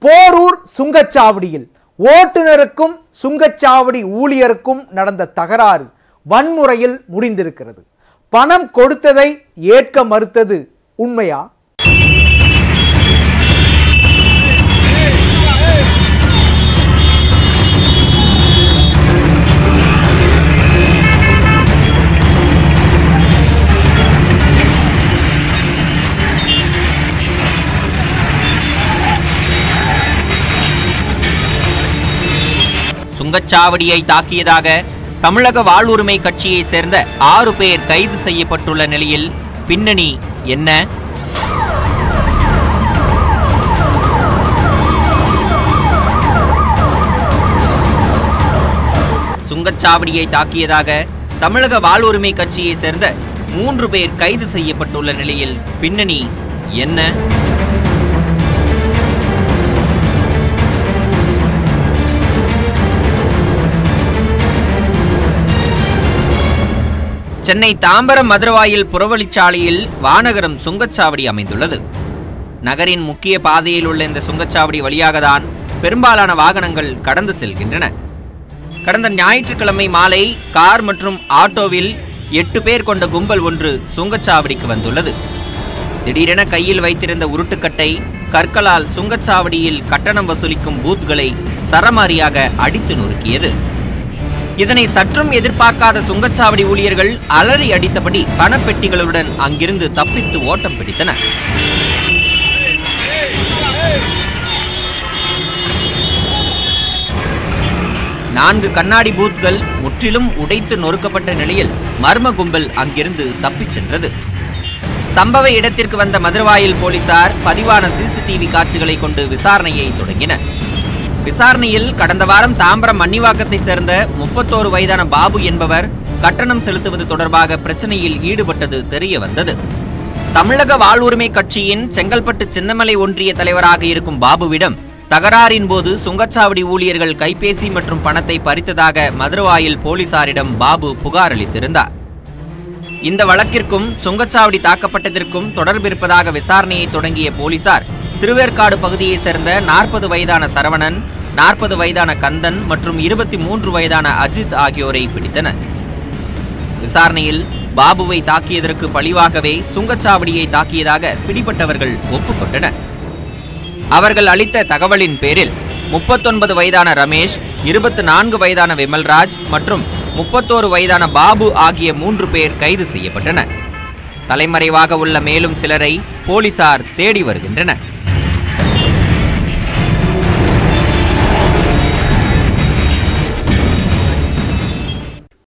போரூர் சுங்கச்சாவடியில் ஓட்டுநருக்கும் சுங்கச்சாவடி ஊழியருக்கும் நடந்த தகராறு வன்முறையில் முடிந்திருக்கிறது பணம் கொடுத்ததை ஏற்க மறுத்தது உண்மையா சுங்கச்சாவடியை தாக்கியதாக தமிழக வாழ்வுரிமை கட்சியை சேர்ந்த ஆறு பேர் கைது செய்யப்பட்டுள்ள நிலையில் பின்னணி என்ன சுங்கச்சாவடியை தாக்கியதாக தமிழக வாழ்வுரிமை கட்சியை சேர்ந்த மூன்று பேர் கைது செய்யப்பட்டுள்ள நிலையில் பின்னணி என்ன சென்னை தாம்பரம் மதுரவாயில் புறவழிச்சாலையில் வானகரம் சுங்கச்சாவடி அமைந்துள்ளது நகரின் முக்கிய பாதையில் உள்ள இந்த சுங்கச்சாவடி வழியாக தான் பெரும்பாலான வாகனங்கள் கடந்து செல்கின்றன கடந்த ஞாயிற்றுக்கிழமை மாலை கார் மற்றும் ஆட்டோவில் எட்டு பேர் கொண்ட கும்பல் ஒன்று சுங்கச்சாவடிக்கு வந்துள்ளது திடீரென கையில் வைத்திருந்த உருட்டுக்கட்டை கற்களால் சுங்கச்சாவடியில் கட்டணம் வசூலிக்கும் பூத்களை சரமாரியாக அடித்து நொறுக்கியது இதனை சற்றும் எதிர்பார்க்காத சுங்கச்சாவடி ஊழியர்கள் அலறி அடித்தபடி பணப்பெட்டிகளுடன் அங்கிருந்து தப்பித்து ஓட்டம் பிடித்தனர் நான்கு கண்ணாடி பூத்கள் முற்றிலும் உடைத்து நொறுக்கப்பட்ட நிலையில் மர்ம கும்பல் அங்கிருந்து தப்பிச் சென்றது சம்பவ இடத்திற்கு வந்த மதுரவாயில் போலீசார் பதிவான சிசிடிவி காட்சிகளை கொண்டு விசாரணையை தொடங்கினர் விசாரணையில் கடந்த வாரம் தாம்பரம் மன்னிவாக்கத்தை சேர்ந்த முப்பத்தோரு வயதான பாபு என்பவர் கட்டணம் செலுத்துவது தொடர்பாக பிரச்சனையில் ஈடுபட்டது தெரிய வந்தது தமிழக வாழ்வுரிமை கட்சியின் செங்கல்பட்டு சின்னமலை ஒன்றிய தலைவராக இருக்கும் பாபுவிடம் தகராறின் போது சுங்கச்சாவடி ஊழியர்கள் கைபேசி மற்றும் பணத்தை பறித்ததாக மதுரவாயில் போலீசாரிடம் பாபு புகார் அளித்திருந்தார் இந்த வழக்கிற்கும் சுங்கச்சாவடி தாக்கப்பட்டதற்கும் தொடர்பிருப்பதாக விசாரணையை தொடங்கிய போலீசார் திருவேற்காடு பகுதியைச் சேர்ந்த நாற்பது வயதான சரவணன் நாற்பது வயதான கந்தன் மற்றும் இருபத்தி மூன்று வயதான அஜித் ஆகியோரை பிடித்தனர் விசாரணையில் பாபுவை தாக்கியதற்கு பழிவாகவே சுங்கச்சாவடியை தாக்கியதாக பிடிபட்டவர்கள் ஒப்புக்கொண்டனர் அவர்கள் அளித்த தகவலின் பேரில் முப்பத்தொன்பது வயதான ரமேஷ் இருபத்தி நான்கு வயதான விமல்ராஜ் மற்றும் முப்பத்தோரு வயதான பாபு ஆகிய மூன்று பேர் கைது செய்யப்பட்டனர் தலைமறைவாக உள்ள மேலும் சிலரை போலீசார் தேடி வருகின்றனர்